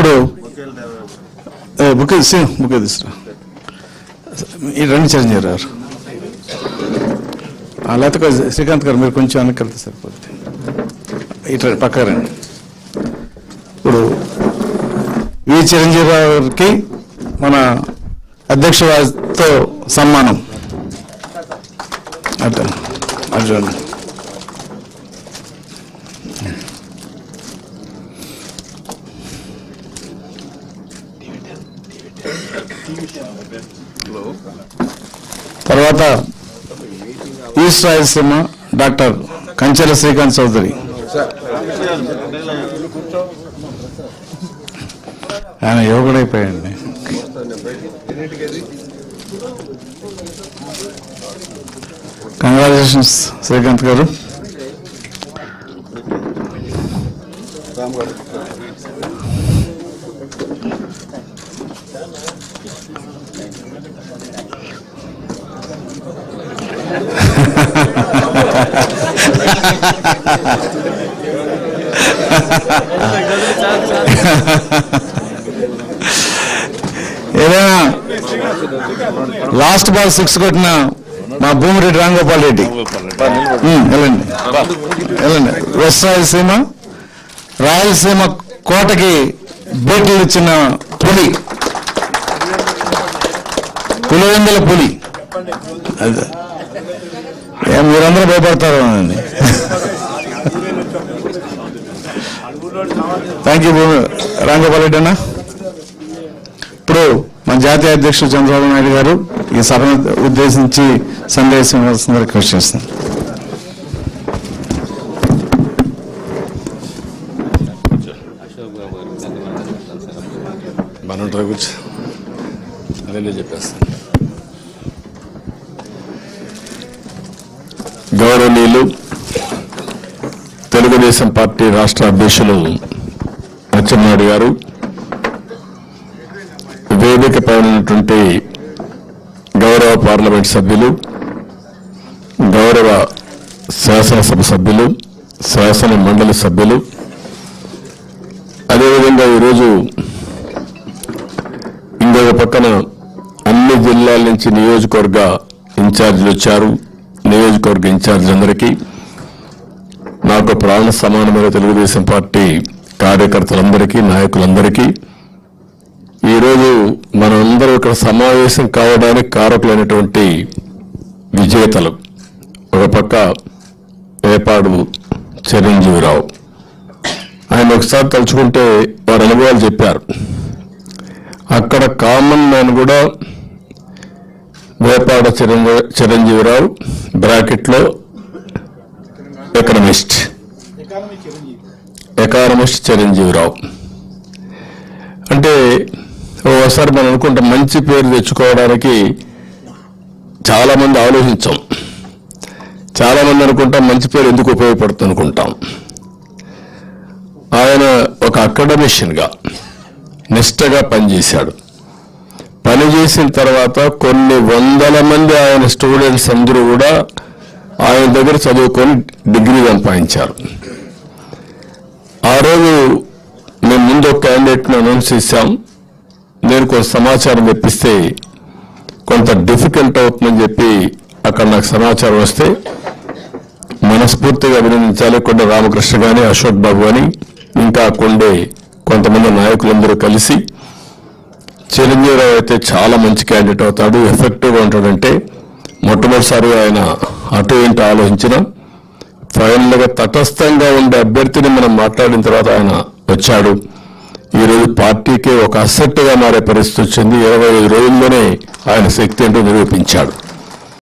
ఇప్పుడు ఏ, బుక్ తీసి బుక్ తీసురా ఈ రెండు చిరంజీవి గారు ఆ, లేకపోతే కొంచెం శ్రీకాంత్ గారు మీరు కొంచెం వెనక్కి వెళ్తే సరిపోద్ది ఇట్లా పక్క రండి ఇప్పుడు వి చిరంజీవి గారికి మన అధ్యక్ష వారితో సన్మానం అట్లా అర్జున్ తర్వాత ఈస్ట్ రాయలసీమ డాక్టర్ కంచెల శ్రీకాంత్ చౌదరి ఆయన యువకుడైపోయాడండి కంగ్రాచులేషన్స్ శ్రీకాంత్ గారు ఏదైనా లాస్ట్ బాల్ సిక్స్ కొట్టిన మా భూమిరెడ్డి రాంగోపాల్ రెడ్డి ఉమ్, వెళ్ళండి వెళ్ళండి వెస్ట్ రాయలసీమ రాయలసీమ కోటకి బేట్లు ఇచ్చిన పులి పులివెందుల పులి అదే ఏం మీరందరూ భయపడతారు అండి థ్యాంక్ యూ రాంగోపాల్ రెడ్డి అన్న ఇప్పుడు మన జాతీయ అధ్యక్షుడు చంద్రబాబు నాయుడు గారు ఈ సభను ఉద్దేశించి సందేశం ఇవ్వాల్సిందిగా రిక్వెస్ట్ చేస్తున్నాను మనం కూర్చో అదే చెప్పేస్తాను గౌరవనీయులు తెలుగుదేశం పార్టీ రాష్ట్ర అధ్యక్షులు అచ్చెన్నాయుడు గారు వేదిక పైన ఉన్నటువంటి గౌరవ పార్లమెంట్ సభ్యులు గౌరవ శాసనసభ సభ్యులు శాసన మండలి సభ్యులు అదేవిధంగా ఈరోజు ఇంకొక పక్కన అన్ని జిల్లాల నుంచి నియోజకవర్గ ఇన్ఛార్జీలు వచ్చారు నియోజకవర్గ ఇన్ఛార్జీలందరికీ నాకు ప్రాణ సమానమైన తెలుగుదేశం పార్టీ కార్యకర్తలందరికీ నాయకులందరికీ ఈరోజు మనందరూ ఇక్కడ సమావేశం కావడానికి కారకులైనటువంటి విజేతలు ఒక పక్క వేపాడు చిరంజీవిరావు ఆయన ఒకసారి తలుచుకుంటే వారి అనుభవాలు చెప్పారు అక్కడ కామన్ మ్యాన్ కూడా వేపాడ చిరంజీ- చిరంజీవిరావు బ్రాకెట్లో ఎకనమిస్ట్ ఎకానమిస్ట్ చిరంజీవిరావు అంటే ఓసారి మనం అనుకుంటాం మంచి పేరు తెచ్చుకోవడానికి చాలా మంది ఆలోచించాం చాలా మంది అనుకుంటాం మంచి పేరు ఎందుకు ఉపయోగపడుతుంది అనుకుంటాం ఆయన ఒక అకాడమిషియన్ గా నిష్టగా పనిచేశాడు పనిచేసిన తర్వాత కొన్ని వందల మంది ఆయన స్టూడెంట్స్ అందరూ కూడా ఆయన దగ్గర చదువుకొని డిగ్రీ సంపాదించారు ఆ రోజు మేము ముందు ఒక క్యాండిడేట్ని అనౌన్స్ చేశాం నేను కొంత సమాచారం తెప్పిస్తే కొంత డిఫికల్ట్ అవుతుందని చెప్పి అక్కడ నాకు సమాచారం వస్తే మనస్ఫూర్తిగా అభినందించాలి కొండ రామకృష్ణ గాని అశోక్ బాబు గాని ఇంకా కొండే కొంతమంది నాయకులందరూ కలిసి చిరంజీవిరావు అయితే చాలా మంచి క్యాండిడేట్ అవుతాడు ఎఫెక్టివ్గా ఉంటాడంటే మొట్టమొదటిసారిగా ఆయన అటు ఇంటూ ఆలోచించిన ఫైనల్ గా తటస్థంగా ఉండే అభ్యర్థిని మనం మాట్లాడిన తర్వాత ఆయన వచ్చాడు ఈ రోజు పార్టీకే ఒక అసెట్ గా మారే పరిస్థితి వచ్చింది ఇరవై ఐదు రోజుల్లోనే ఆయన శక్తి ఏంటో నిరూపించాడు